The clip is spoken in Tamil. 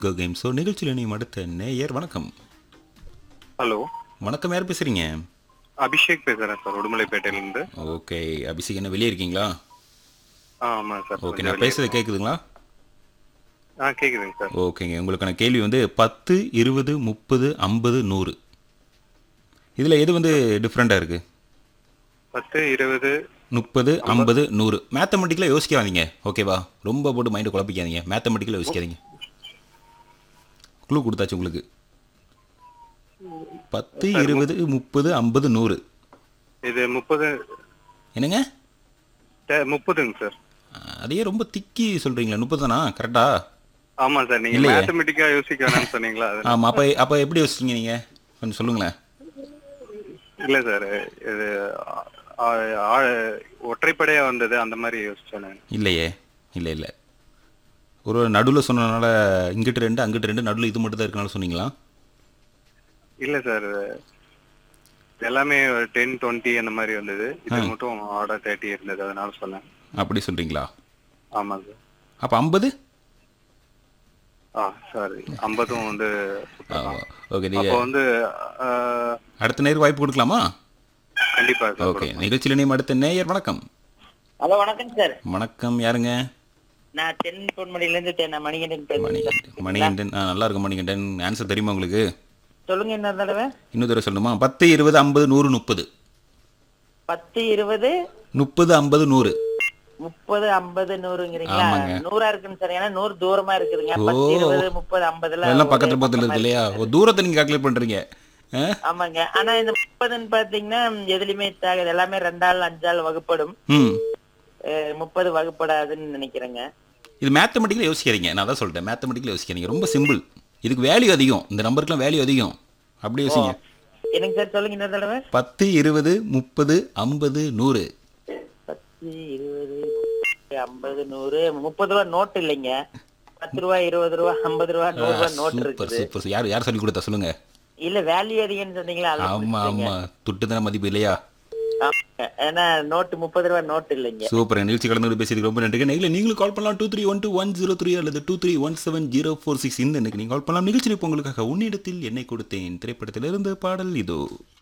கோ கேம் ஷோ நிகழ்ச்சியில் இணையும் அடுத்த நேயர் வணக்கம் ஹலோ வணக்கம் யார் பேசுறீங்க அபிஷேக் பேசுறேன் சார் உடுமலைப்பேட்டையிலேருந்து ஓகே அபிஷேக் என்ன வெளியே இருக்கீங்களா ஆ ஆமாம் சார் ஓகே கொஞ்சம் நான் வெளியே பேசுறது கேட்குதுங்களா ஆ கேட்குதுங்க சார் ஓகேங்க உங்களுக்கான கேள்வி வந்து பத்து இருபது முப்பது ஐம்பது நூறு இதில் எது வந்து டிஃப்ரெண்ட்டாக இருக்குது பத்து இருபது முப்பது ஐம்பது நூறு மேத்தமெட்டிக்கலாக யோசிக்காதீங்க ஓகேவா ரொம்ப போட்டு மைண்டை குழப்பிக்காதீங்க மேத்தமெட்டிக்கலாக யோசிக்காதீங்க க்ளூ கொடுத்தாச்சு உங்களுக்கு பத்து இருபது முப்பது ஐம்பது நூறு இது முப்பது என்னங்க ட- முப்பதுங்க சார் அதையே ரொம்ப திக்கி சொல்கிறீங்களா முப்பது தானா கரெக்டா ஆமாம் சார் நீங்கள் இல்லையே. மேத்தமெட்டிக்காக யோசிக்க வேணாம்னு சொன்னீங்களா அது ஆமாம் அப்போ அப்போ எப்படி யோசிச்சீங்க நீங்கள் கொஞ்சம் சொல்லுங்களேன் இல்லை சார் இது ஆ, ஆ, ஒற்றைப்படையாக வந்தது அந்த மாதிரி யோசிச்சேன் நான் இல்லையே இல்லை இல்லை ஒரு நடுவில் சொன்னதுனால இங்கிட்டு ரெண்டு அங்கிட்டு ரெண்டு நடுவில் இது மட்டும் தான் இருக்கனால சொன்னீங்களா இல்லை சார் எல்லாமே டென் டுவெண்ட்டி அந்த மாதிரி வந்தது இது மட்டும் ஆர்டர் தேர்ட்டி இருந்தது அதனால சொன்னேன் அப்படி சொல்கிறீங்களா ஆமாம் சார் அப்போ ஐம்பது ஆ சாரி ஐம்பதும் வந்து ஓகே அப்போ நீங்கள் வந்து ஆ, அடுத்த நேரம் வாய்ப்பு கொடுக்கலாமா கண்டிப்பா சார் ஓகே நிகழ்ச்சியில் நேம் அடுத்த நேயர் வணக்கம் ஹலோ வணக்கம் சார் வணக்கம் யாருங்க நான் தென் பொன்மணில இருந்து தென் மணிகண்டன் பேசுறேன் மணிகண்டன் மணிகண்டன் ஆ நல்லா இருக்கும் மணிகண்டன் ஆன்சர் தெரியுமா உங்களுக்கு சொல்லுங்க என்ன தடவை இன்னொரு தடவை சொல்லணுமா பத்து இருபது ஐம்பது நூறு முப்பது பத்து இருபது முப்பது ஐம்பது நூறு முப்பது ஐம்பது நூறுங்கிறீங்களா ஆமாங்க. நூறா இருக்குன்னு சார் ஏன்னா நூறு தூரமா இருக்குதுங்க ஓ. பத்து இருபது முப்பது ஐம்பதுல எல்லாம் ஒரே பக்கத்துல பக்கத்துல பக்கமா இருக்கு இல்லையா ஒரு தூரத்தை நீங்கள் கால்குலேட் பண்ணுறீங்க ஆ ஆமாங்க ஆனா இந்த முப்பதுன்னு பாத்தீங்கன்னா எதுலயுமே தாகுது எல்லாமே ரெண்டாள் அஞ்சாள் வகுப்படும் ம் அஹ், முப்பது வகுப்படாதுன்னு நினைக்கிறேங்க இது மேத்தமெட்டிக்கலாக யோசிக்காதீங்க நான் தான் சொல்லிட்டேன் மேத்தமெட்டிக்கலாக யோசிக்காதீங்க ரொம்ப சிம்பிள் இதுக்கு வேல்யூ அதிகம் இந்த நம்பருக்குலாம் வேல்யூ அதிகம் அப்படி யோசிங்க எனக்கு சார் சொல்லுங்க இன்னொரு தடவை பத்து இருபது முப்பது ஐம்பது நூறு பத்து இருபது ஐம்பது நூறு முப்பது ரூபா நோட்டு இல்லைங்க பத்து ரூபா இருபது ரூபா ஐம்பது ரூபா நூறு ரூபா நோட்டு சூப்பர் இருக்குது சூப்பர் யார் யார் சொல்லி கொடுத்தா சொல்லுங்க இல்ல வேல்யூ அதிகம்னு சொன்னீங்களா அதான் ஆமா ஆமா துட்டு தானே மதிப்பு இல்லையா ஆமாங்க. ஏன்னா நோட்டு முப்பது ரூபா நோட்டு இல்லைங்க சூப்பர் நிகழ்ச்சி கலந்து பேசியதுக்கு ரொம்ப நன்றி நீங்களே நீங்களும் கால் பண்ணலாம் two three one two one zero three அல்லது two three one seven zero four six இந்த எனக்கு நீங்கள் கால் பண்ணலாம் நிகழ்ச்சி இப்போ உங்களுக்காக உன்னிடத்தில் என்னை கொடுத்தேன் திரைப்படத்திலிருந்து பாடல் இதோ